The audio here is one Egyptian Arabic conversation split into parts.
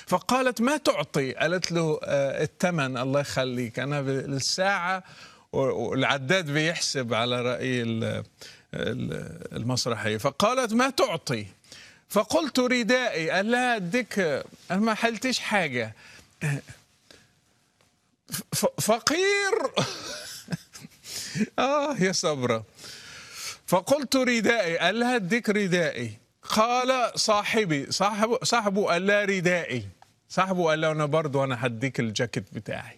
فقالت ما تعطي قالت له آه، الثمن الله يخليك أنا بالساعة والعداد بيحسب على رأي ال- ال- المسرحية فقالت ما تعطي فقلت ردائي قال لها اديك انا ما حلتش حاجه ف- فقير اه يا صبرة فقلت ردائي قال لها اديك ردائي قال صاحبي صاحبه صاحبه قال لها ردائي صاحبه قال له انا برضو انا هديك الجاكيت بتاعي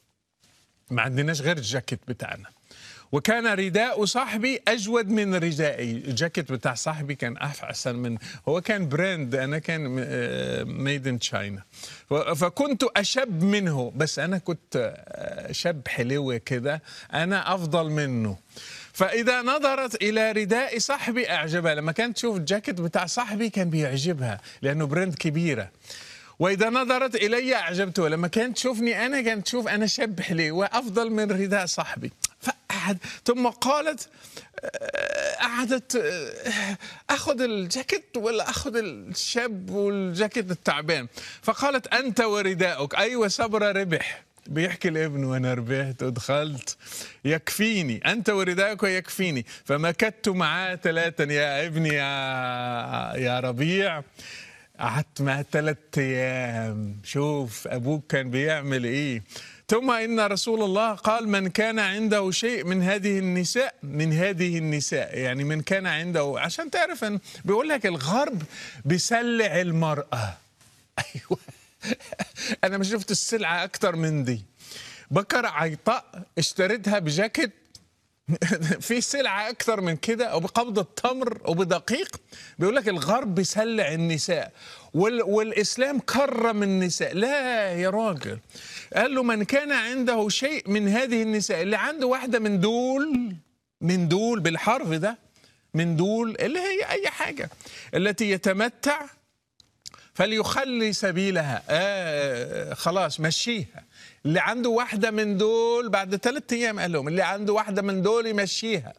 ما عندناش غير الجاكيت بتاعنا وكان رداء صاحبي اجود من ردائي الجاكيت بتاع صاحبي كان احسن من هو كان براند انا كان ميد ان تشاينا فكنت اشب منه بس انا كنت آه، شاب حلو كده انا افضل منه فاذا نظرت الى رداء صاحبي اعجبها لما كانت تشوف الجاكيت بتاع صاحبي كان بيعجبها لانه براند كبيره واذا نظرت الي اعجبته لما كانت تشوفني انا كانت تشوف انا شاب حلو وافضل من رداء صاحبي فقعد ثم قالت آه، قعدت آه، اخذ الجاكيت ولا اخذ الشاب والجاكيت التعبان فقالت انت ورداءك ايوه صبره ربح بيحكي الابن وانا ربحت ودخلت يكفيني انت ورداءك يكفيني فمكثت معاه ثلاثا يا ابني يا يا ربيع قعدت معاه ثلاث ايام شوف ابوك كان بيعمل ايه ثم ان رسول الله قال من كان عنده شيء من هذه النساء من هذه النساء يعني من كان عنده عشان تعرف ان بيقول لك الغرب بيسلع المراه ايوه انا ما شفت السلعه اكتر من دي بكر عيطاء اشتريتها بجاكيت في سلعة أكثر من كده وبقبض تمر وبدقيق بيقول لك الغرب بيسلع النساء وال والإسلام كرم النساء لا يا راجل قال له من كان عنده شيء من هذه النساء اللي عنده واحدة من دول من دول بالحرف ده من دول اللي هي أي حاجة التي يتمتع فليخلي سبيلها آه خلاص مشيها اللي عنده واحدة من دول بعد ثلاثة أيام قال لهم اللي عنده واحدة من دول يمشيها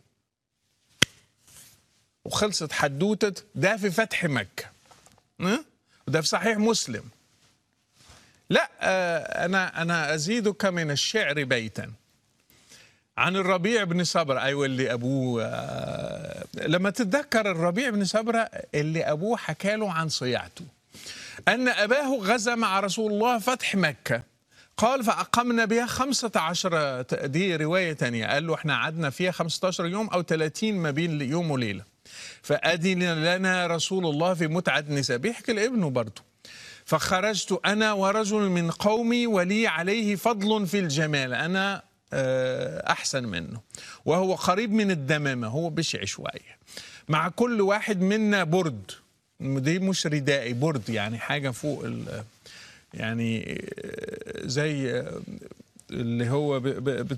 وخلصت حدوتة ده في فتح مكة ها؟ وده في صحيح مسلم لا آه أنا أنا أزيدك من الشعر بيتا عن الربيع بن صبرة أيوة اللي أبوه آه لما تتذكر الربيع بن صبرة اللي أبوه حكى له عن صياعته أن أباه غزا مع رسول الله فتح مكة قال فأقمنا بها خمسة عشر دي رواية تانية قال له احنا قعدنا فيها خمسة عشر يوم أو ثلاثين ما بين يوم وليلة فأذن لنا رسول الله في متعة النساء بيحكي لابنه برضه فخرجت أنا ورجل من قومي ولي عليه فضل في الجمال أنا آه، أحسن منه وهو قريب من الدمامة هو بشع شوية مع كل واحد منا برد دي مش ردائي برد يعني حاجة فوق ال يعني آه، زي آه، اللي هو ب ب ب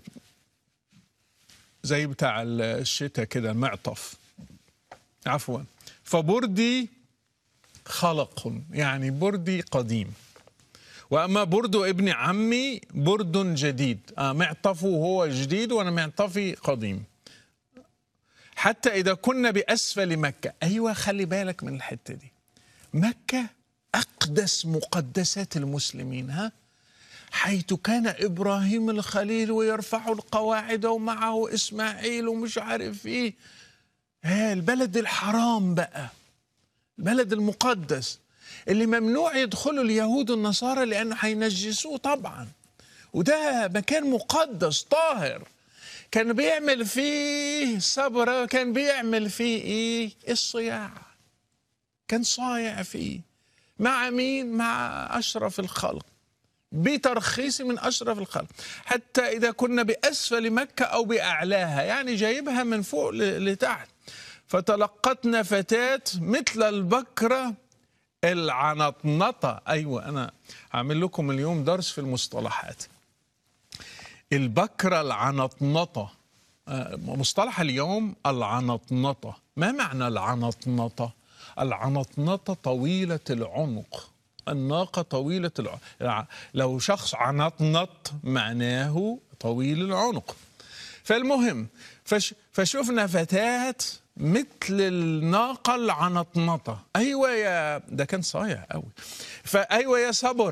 زي بتاع الشتاء كده معطف عفوا فبردي خلق يعني بردي قديم واما برد ابن عمي برد جديد آه معطفه هو جديد وانا معطفي قديم حتى اذا كنا باسفل مكه ايوه خلي بالك من الحته دي مكه اقدس مقدسات المسلمين ها حيث كان ابراهيم الخليل ويرفع القواعد ومعه اسماعيل ومش عارف ايه ها البلد الحرام بقى البلد المقدس اللي ممنوع يدخلوا اليهود والنصارى لانه هينجسوه طبعا وده مكان مقدس طاهر كان بيعمل فيه صبرة كان بيعمل فيه ايه الصياع كان صايع فيه مع مين مع اشرف الخلق بترخيص من اشرف الخلق حتى اذا كنا باسفل مكه او باعلاها يعني جايبها من فوق ل- لتحت فتلقتنا فتاه مثل البكره العنطنطه ايوه انا هعمل لكم اليوم درس في المصطلحات البكره العنطنطه آه، مصطلح اليوم العنطنطه ما معنى العنطنطه العنطنطه طويله العنق الناقه طويله العنق لو شخص عنطنط معناه طويل العنق فالمهم فش فشفنا فتاة مثل الناقة العنطنطة أيوة يا ده كان صايع قوي فأيوة يا صبر